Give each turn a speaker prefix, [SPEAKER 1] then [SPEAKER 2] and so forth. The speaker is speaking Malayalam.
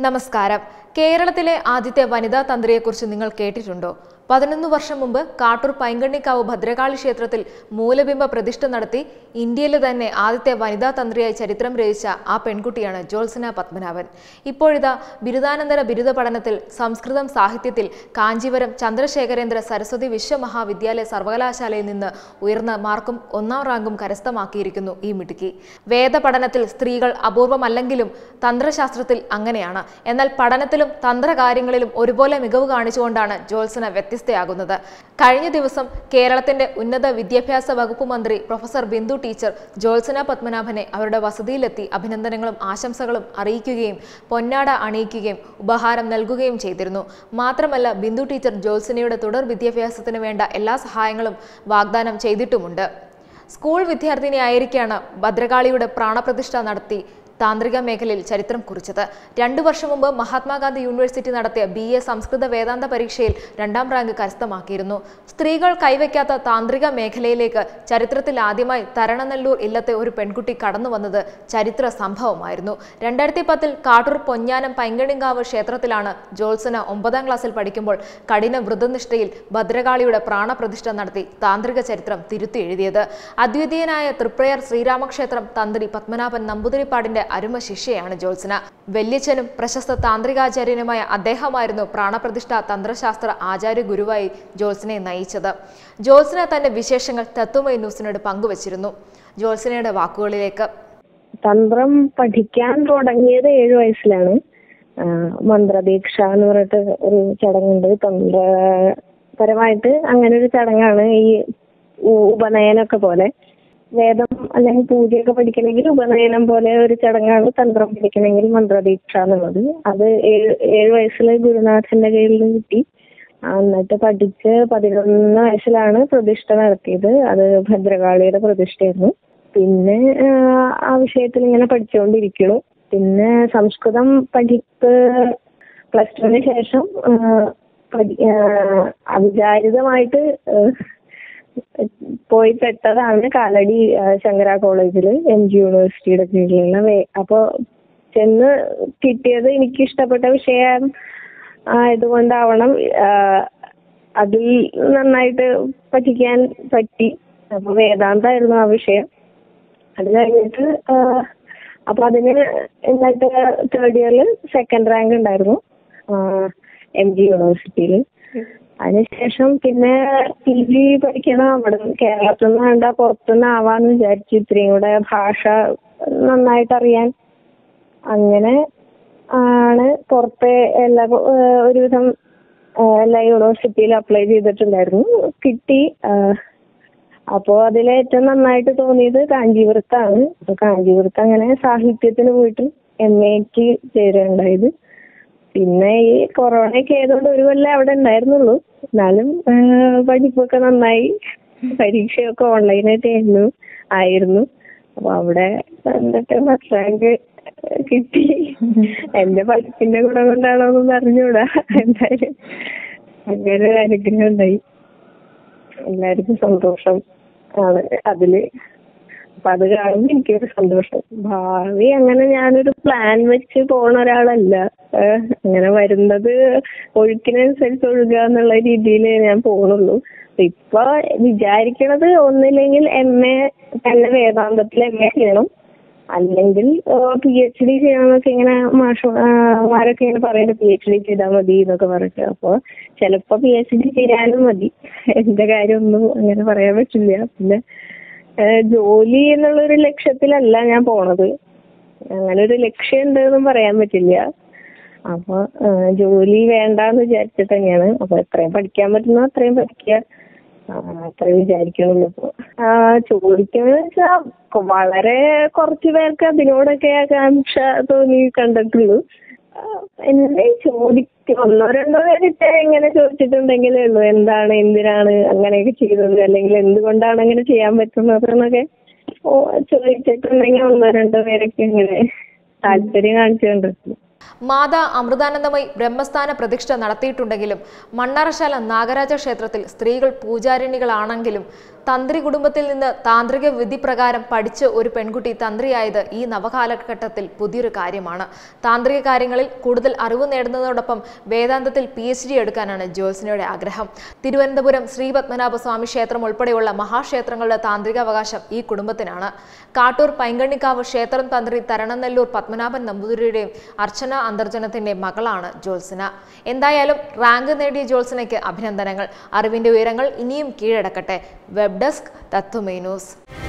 [SPEAKER 1] നമസ്കാരം കേരളത്തിലെ ആദ്യത്തെ വനിതാ തന്ത്രിയെക്കുറിച്ച് നിങ്ങൾ കേട്ടിട്ടുണ്ടോ പതിനൊന്ന് വർഷം മുമ്പ് കാട്ടൂർ പൈങ്കണ്ണിക്കാവ് ഭദ്രകാളി ക്ഷേത്രത്തിൽ മൂലബിംബ പ്രതിഷ്ഠ നടത്തി ഇന്ത്യയിലെ തന്നെ ആദ്യത്തെ വനിതാ തന്ത്രിയായി ചരിത്രം രചിച്ച ആ പെൺകുട്ടിയാണ് ജോത്സന പത്മനാഭൻ ഇപ്പോഴിതാ ബിരുദാനന്തര ബിരുദ പഠനത്തിൽ സംസ്കൃതം സാഹിത്യത്തിൽ കാഞ്ചീപുരം ചന്ദ്രശേഖരേന്ദ്ര സരസ്വതി വിശ്വമഹാവിദ്യാലയ സർവകലാശാലയിൽ നിന്ന് ഉയർന്ന മാർക്കും ഒന്നാം റാങ്കും കരസ്ഥമാക്കിയിരിക്കുന്നു ഈ മിടുക്കി വേദപഠനത്തിൽ സ്ത്രീകൾ അപൂർവമല്ലെങ്കിലും തന്ത്രശാസ്ത്രത്തിൽ അങ്ങനെയാണ് എന്നാൽ പഠനത്തിലും തന്ത്രകാര്യങ്ങളിലും ഒരുപോലെ മികവ് കാണിച്ചുകൊണ്ടാണ് ജോത്സന വ്യത്യസ്തയാകുന്നത് കഴിഞ്ഞ ദിവസം കേരളത്തിന്റെ ഉന്നത വിദ്യാഭ്യാസ വകുപ്പ് മന്ത്രി പ്രൊഫസർ ബിന്ദു ടീച്ചർ ജോത്സന പത്മനാഭനെ അവരുടെ വസതിയിലെത്തി അഭിനന്ദനങ്ങളും ആശംസകളും അറിയിക്കുകയും പൊന്നാട അണിയിക്കുകയും ഉപഹാരം നൽകുകയും ചെയ്തിരുന്നു മാത്രമല്ല ബിന്ദു ടീച്ചർ ജോത്സനയുടെ തുടർ വിദ്യാഭ്യാസത്തിന് വേണ്ട എല്ലാ സഹായങ്ങളും വാഗ്ദാനം ചെയ്തിട്ടുമുണ്ട് സ്കൂൾ വിദ്യാർത്ഥിനിയായിരിക്കെയാണ് ഭദ്രകാളിയുടെ പ്രാണപ്രതിഷ്ഠ നടത്തി താന്ത്രിക മേഖലയിൽ ചരിത്രം കുറിച്ചത് രണ്ടു വർഷം മുമ്പ് മഹാത്മാഗാന്ധി യൂണിവേഴ്സിറ്റി നടത്തിയ ബി എ സംസ്കൃത വേദാന്ത പരീക്ഷയിൽ രണ്ടാം റാങ്ക് കരസ്ഥമാക്കിയിരുന്നു സ്ത്രീകൾ കൈവയ്ക്കാത്ത താന്ത്രിക മേഖലയിലേക്ക് ചരിത്രത്തിൽ ആദ്യമായി തരണനെല്ലൂർ ഇല്ലത്തെ ഒരു പെൺകുട്ടി കടന്നു വന്നത് ചരിത്ര സംഭവമായിരുന്നു രണ്ടായിരത്തി പത്തിൽ കാട്ടൂർ പൊഞ്ഞാനം പൈങ്കണിങ്കാവ് ക്ഷേത്രത്തിലാണ് ജോത്സന ഒമ്പതാം ക്ലാസ്സിൽ പഠിക്കുമ്പോൾ കഠിന വ്രതനിഷ്ഠയിൽ ഭദ്രകാളിയുടെ പ്രാണപ്രതിഷ്ഠ നടത്തി താന്ത്രിക ചരിത്രം തിരുത്തി എഴുതിയത് അദ്വിതീയനായ തൃപ്രയർ ശ്രീരാമക്ഷേത്രം തന്ത്രി പത്മനാഭൻ നമ്പൂതിരിപ്പാടിന്റെ അരുമ ശിഷ്യയാണ് ജോത്സന വല്യച്ഛനും പ്രശസ്ത താന്ത്രികാചാര്യനുമായ അദ്ദേഹമായിരുന്നു പ്രാണപ്രതിഷ്ഠ തന്ത്രശാസ്ത്ര ആചാര്യ ഗുരുവായി ജോത്സനയെ നയിച്ചത് ജോത്സന തന്റെ വിശേഷങ്ങൾ തത്വമൈ ന്യൂസിനോട് പങ്കുവച്ചിരുന്നു ജോത്സനയുടെ വാക്കുകളിലേക്ക്
[SPEAKER 2] തന്ത്രം പഠിക്കാൻ തുടങ്ങിയത് ഏഴു വയസ്സിലാണ് ആ, മന്ത്രദീക്ഷ എന്ന് പറഞ്ഞിട്ട് ഒരു ചടങ്ങുണ്ട് തന്ത്രപരമായിട്ട് അങ്ങനെ ഒരു ചടങ്ങാണ് ഈ ഉ- ഉപനയനമൊക്കെ പോലെ വേദം അല്ലെങ്കിൽ പൂജയൊക്കെ പഠിക്കണമെങ്കിൽ ഉപനയനം പോലെ ഒരു ചടങ്ങാണ് തന്ത്രം പഠിക്കണമെങ്കിൽ മന്ത്രദീക്ഷ എന്നുള്ളത് അത് ഏഴ് ഏഴ് വയസ്സിൽ ഗുരുനാഥന്റെ കയ്യിൽ നിന്ന് കിട്ടി ആ, എന്നിട്ട് പഠിച്ച് പതിനൊന്ന് വയസ്സിലാണ് പ്രതിഷ്ഠ നടത്തിയത് അത് ഭദ്രകാളിയുടെ പ്രതിഷ്ഠയായിരുന്നു പിന്നെ ആ, ആ വിഷയത്തിൽ ഇങ്ങനെ പഠിച്ചുകൊണ്ടിരിക്കുന്നു പിന്നെ സംസ്കൃതം പഠിപ്പ് പ്ലസ് ടുവിന് ശേഷം ആ, പഠി- ആ, അവിചാരിതമായിട്ട് ആ, പോയി പെട്ടതാണ് കാലടി ആ, ശങ്കര കോളേജിൽ എം ജി യൂണിവേഴ്സിറ്റിയുടെ കീഴിലുള്ള വേ- അപ്പൊ ചെന്ന് കിട്ടിയത് എനിക്ക് ഇഷ്ടപ്പെട്ട വിഷയം ആയതുകൊണ്ടാവണം ആ, അതിൽ നന്നായിട്ട് പഠിക്കാൻ പറ്റി അപ്പൊ വേദാന്തായിരുന്നു ആ വിഷയം അത് കഴിഞ്ഞിട്ട് ആ, അപ്പൊ അതിന് എന്നിട്ട് തേർഡ് ഇയറിൽ സെക്കൻഡ് റാങ്ക് ഉണ്ടായിരുന്നു എം ജി യൂണിവേഴ്സിറ്റിയിൽ അതിനുശേഷം പിന്നെ പി ജി പഠിക്കണം അവിടെ കേരളത്തിൽ നിന്ന് വേണ്ട പുറത്തുനിന്ന് ആവാന്ന് വിചാരിച്ചു ഇത്രയും കൂടെ ഭാഷ നന്നായിട്ട് അറിയാൻ അങ്ങനെ ആണ് പുറത്തെ എല്ലാ ഏഹ് ഒരുവിധം ഏഹ് എല്ലാ യൂണിവേഴ്സിറ്റിയിലും അപ്ലൈ ചെയ്തിട്ടുണ്ടായിരുന്നു കിട്ടി ആഹ് അപ്പോ അതിൽ ഏറ്റവും നന്നായിട്ട് തോന്നിയത് കാഞ്ചീപുരത്താണ് അപ്പൊ കാഞ്ചീപുരത്ത് അങ്ങനെ സാഹിത്യത്തിന് പോയിട്ട് എം എക്ക് ചേരുകയുണ്ടായത് പിന്നെ ഈ കൊറോണയൊക്കെ ആയതുകൊണ്ട് ഒരു കൊല്ലം അവിടെ ഉണ്ടായിരുന്നുള്ളൂ എന്നാലും ആഹ് പഠിപ്പൊക്കെ നന്നായി പരീക്ഷയൊക്കെ ഓൺലൈനായിട്ട് ആയിരുന്നു ആയിരുന്നു അപ്പൊ അവിടെ എന്നിട്ട് ഫസ്റ്റ് റാങ്ക് കിട്ടി എന്റെ പഠിപ്പിന്റെ ഗുണം കൊണ്ടാണോ എന്ന് അറിഞ്ഞൂടാ എന്തായാലും അങ്ങനെ ഒരു അനുഗ്രഹം ഉണ്ടായി എല്ലാവർക്കും സന്തോഷം ആണ് അതില് അപ്പൊ അത് കാണുമ്പോ എനിക്കൊരു സന്തോഷം ഭാവി അങ്ങനെ ഞാനൊരു പ്ലാൻ വെച്ച് പോണ ഒരാളല്ല ഏഹ് അങ്ങനെ വരുന്നത് ഒഴുക്കിനനുസരിച്ച് ഒഴുകുക എന്നുള്ള രീതിയിൽ ഞാൻ പോണുള്ളൂ അപ്പൊ ഇപ്പൊ വിചാരിക്കണത് ഒന്നില്ലെങ്കിൽ എം എ തന്നെ വേദാന്തത്തിൽ എം എ ചെയ്യണം അല്ലെങ്കിൽ പി എച്ച് ഡി ചെയ്യണമെന്നൊക്കെ ഇങ്ങനെ മാഷന്മാരൊക്കെ ഇങ്ങനെ പറയുന്നത് പി എച്ച് ഡി ചെയ്താൽ മതി എന്നൊക്കെ പറഞ്ഞിട്ട് അപ്പൊ ചിലപ്പോ പി എച്ച് ഡി ചെയ്യാനും മതി എന്റെ കാര്യമൊന്നും അങ്ങനെ പറയാൻ പറ്റില്ല പിന്നെ ഏഹ് ജോലി എന്നുള്ള ഒരു ലക്ഷ്യത്തിലല്ല ഞാൻ പോണത് അങ്ങനെ ഒരു ലക്ഷ്യം ഉണ്ടെന്നും പറയാൻ പറ്റില്ല അപ്പൊ ഏഹ് ജോലി വേണ്ടാന്ന് വിചാരിച്ചിട്ട് തന്നെയാണ് അപ്പൊ എത്രയും പഠിക്കാൻ പറ്റുന്നോ അത്രയും പഠിക്കുക ആ, അത്രേ വിചാരിക്കണുള്ളൂ ഇപ്പൊ ആ ചോദിക്കുന്നത് വെച്ചാ കൊ- വളരെ കുറച്ചു പേർക്ക് അതിനോടൊക്കെ ആകാംക്ഷ തോന്നി കണ്ടിട്ടുള്ളൂ ആ, എന്നെ ചോദിക്കും ഒന്നോ രണ്ടോ പേരിട്ട് എങ്ങനെ ചോദിച്ചിട്ടുണ്ടെങ്കിലേ ഉള്ളൂ എന്താണ് എന്തിനാണ് അങ്ങനെയൊക്കെ ചെയ്തത് അല്ലെങ്കിൽ എന്തുകൊണ്ടാണ് അങ്ങനെ ചെയ്യാൻ പറ്റുന്നത് എന്നൊക്കെ ഓ ചോദിച്ചിട്ടുണ്ടെങ്കിൽ ഒന്നോ രണ്ടോ പേരൊക്കെ ഇങ്ങനെ താല്പര്യം കാണിച്ചു കണ്ടിട്ടുണ്ട്
[SPEAKER 1] മാതാ അമൃതാനന്ദമയി ബ്രഹ്മസ്ഥാന പ്രതിഷ്ഠ നടത്തിയിട്ടുണ്ടെങ്കിലും മണ്ണാറശാല നാഗരാജ ക്ഷേത്രത്തിൽ സ്ത്രീകൾ പൂജാരിണികളാണെങ്കിലും തന്ത്രി കുടുംബത്തിൽ നിന്ന് താന്ത്രിക വിധി പ്രകാരം പഠിച്ച് ഒരു പെൺകുട്ടി തന്ത്രിയായത് ഈ നവകാലഘട്ടത്തിൽ പുതിയൊരു കാര്യമാണ് താന്ത്രിക കാര്യങ്ങളിൽ കൂടുതൽ അറിവ് നേടുന്നതോടൊപ്പം വേദാന്തത്തിൽ പി എച്ച് ഡി എടുക്കാനാണ് ജ്യോത്സ്നയുടെ ആഗ്രഹം തിരുവനന്തപുരം ശ്രീ പത്മനാഭസ്വാമി ക്ഷേത്രം ഉൾപ്പെടെയുള്ള മഹാക്ഷേത്രങ്ങളുടെ താന്ത്രികാവകാശം ഈ കുടുംബത്തിനാണ് കാട്ടൂർ പൈങ്കണ്ണിക്കാവ് ക്ഷേത്രം തന്ത്രി തരണനെല്ലൂർ പത്മനാഭൻ നമ്പൂതിരിയുടെയും അർച്ചന അന്തർജനത്തിന്റെ മകളാണ് ജ്യോത്സന എന്തായാലും റാങ്ക് നേടിയ ജ്യോത്സനയ്ക്ക് അഭിനന്ദനങ്ങൾ അറിവിന്റെ ഉയരങ്ങൾ ഇനിയും കീഴടക്കട്ടെ വെബ് ഡെസ്ക് തത്വമേ ന്യൂസ്